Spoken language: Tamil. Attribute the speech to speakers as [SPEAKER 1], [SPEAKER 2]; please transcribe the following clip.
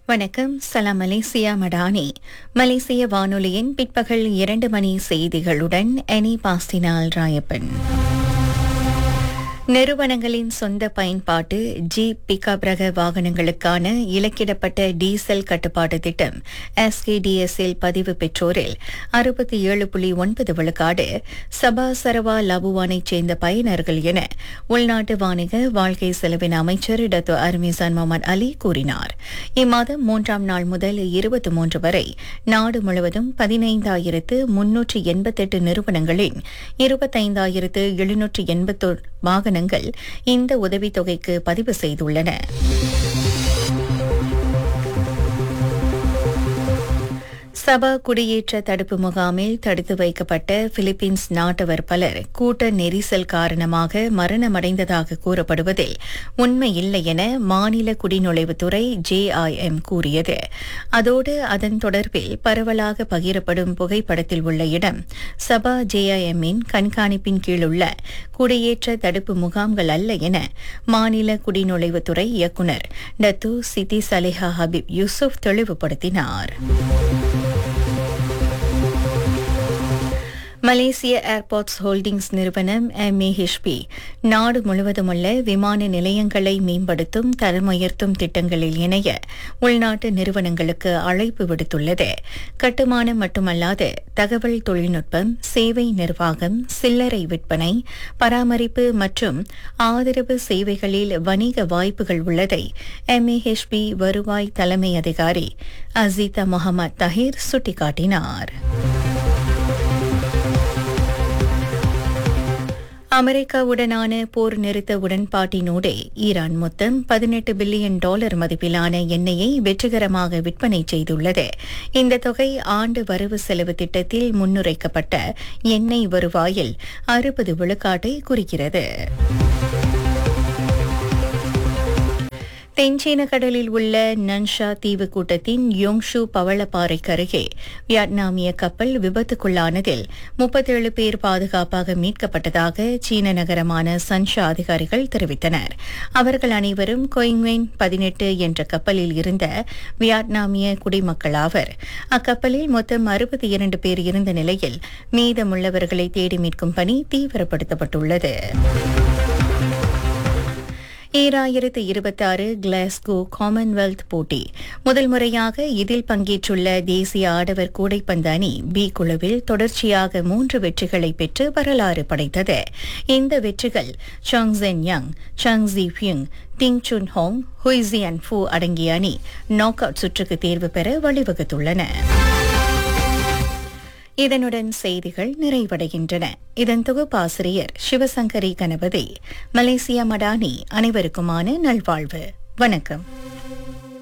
[SPEAKER 1] வணக்கம் சலாம் மலேசியா மடானி மலேசிய வானொலியின் பிற்பகல் இரண்டு மணி செய்திகளுடன் எனி பாஸ்தினால் ராயப்பன் நிறுவனங்களின் சொந்த பயன்பாட்டு ஜீப் பிக்கப் ரக வாகனங்களுக்கான இலக்கிடப்பட்ட டீசல் கட்டுப்பாட்டு திட்டம் எஸ்கேடிஎஸ்ஸில் பதிவு பெற்றோரில் அறுபத்தி ஏழு புள்ளி ஒன்பது விழுக்காடு சபா சரவா லபுவானைச் சேர்ந்த பயனர்கள் என உள்நாட்டு வாணிக வாழ்க்கை செலவின அமைச்சர் டத்து அர்மிசான் முகமது அலி கூறினார் இம்மாதம் மூன்றாம் நாள் முதல் இருபத்தி மூன்று வரை நாடு முழுவதும் பதினைந்தாயிரத்து முன்னூற்று எண்பத்தெட்டு நிறுவனங்களின் இருபத்தைந்தாயிரத்து எழுநூற்று எண்பத்தோரு வாகனங்கள் இந்த உதவித்தொகைக்கு பதிவு செய்துள்ளன சபா குடியேற்ற தடுப்பு முகாமில் தடுத்து வைக்கப்பட்ட பிலிப்பீன்ஸ் நாட்டவர் பலர் கூட்ட நெரிசல் காரணமாக மரணமடைந்ததாக கூறப்படுவதில் உண்மையில்லை என மாநில குடிநுழைவுத்துறை ஜேஐஎம் கூறியது அதோடு அதன் தொடர்பில் பரவலாக பகிரப்படும் புகைப்படத்தில் உள்ள இடம் சபா ஜேஐஎம்மின் கண்காணிப்பின் கீழுள்ள குடியேற்ற தடுப்பு முகாம்கள் அல்ல என மாநில குடிநுழைவுத்துறை இயக்குநர் டத்து சித்தி சலேஹா ஹபீப் யூசுப் தெளிவுபடுத்தினார் மலேசிய ஏர்போர்ட்ஸ் ஹோல்டிங்ஸ் நிறுவனம் எம்ஏஹெச்பி நாடு முழுவதுமுள்ள விமான நிலையங்களை மேம்படுத்தும் தரமுயர்த்தும் திட்டங்களில் இணைய உள்நாட்டு நிறுவனங்களுக்கு அழைப்பு விடுத்துள்ளது கட்டுமானம் மட்டுமல்லாது தகவல் தொழில்நுட்பம் சேவை நிர்வாகம் சில்லறை விற்பனை பராமரிப்பு மற்றும் ஆதரவு சேவைகளில் வணிக வாய்ப்புகள் உள்ளதை எம்ஏஹெச்பி வருவாய் தலைமை அதிகாரி அசீதா முகமது தஹீர் சுட்டிக்காட்டினார் அமெரிக்காவுடனான போர் நிறுத்த உடன்பாட்டினூடே ஈரான் மொத்தம் பதினெட்டு பில்லியன் டாலர் மதிப்பிலான எண்ணெயை வெற்றிகரமாக விற்பனை செய்துள்ளது இந்த தொகை ஆண்டு வரவு செலவு திட்டத்தில் முன்னுரைக்கப்பட்ட எண்ணெய் வருவாயில் அறுபது விழுக்காட்டை குறிக்கிறது தென்சீன கடலில் உள்ள நன்ஷா தீவு கூட்டத்தின் யோங்ஷு பவளப்பாறைக்கு அருகே வியட்நாமிய கப்பல் விபத்துக்குள்ளானதில் முப்பத்தேழு பேர் பாதுகாப்பாக மீட்கப்பட்டதாக சீன நகரமான சன்ஷா அதிகாரிகள் தெரிவித்தனர் அவர்கள் அனைவரும் கொயிங்வென் பதினெட்டு என்ற கப்பலில் இருந்த வியட்நாமிய குடிமக்களாவர் அக்கப்பலில் மொத்தம் அறுபத்தி இரண்டு பேர் இருந்த நிலையில் மீதமுள்ளவர்களை தேடி மீட்கும் பணி தீவிரப்படுத்தப்பட்டுள்ளது ஈராயிரத்து இருபத்தாறு கிளாஸ்கோ காமன்வெல்த் போட்டி முதல் முறையாக இதில் பங்கேற்றுள்ள தேசிய ஆடவர் கூடைப்பந்து அணி பி குழுவில் தொடர்ச்சியாக மூன்று வெற்றிகளை பெற்று வரலாறு படைத்தது இந்த வெற்றிகள் சாங்ஸென் யங் சங் ஜி பியுங் டிங் சுன் ஹோங் ஹுய்சியன் ஃபூ அடங்கிய அணி நாக் அவுட் சுற்றுக்கு தேர்வு பெற வழிவகுத்துள்ளன இதனுடன் செய்திகள் நிறைவடைகின்றன இதன் தொகுப்பாசிரியர் சிவசங்கரி கணபதி மலேசியா மடானி அனைவருக்குமான நல்வாழ்வு வணக்கம்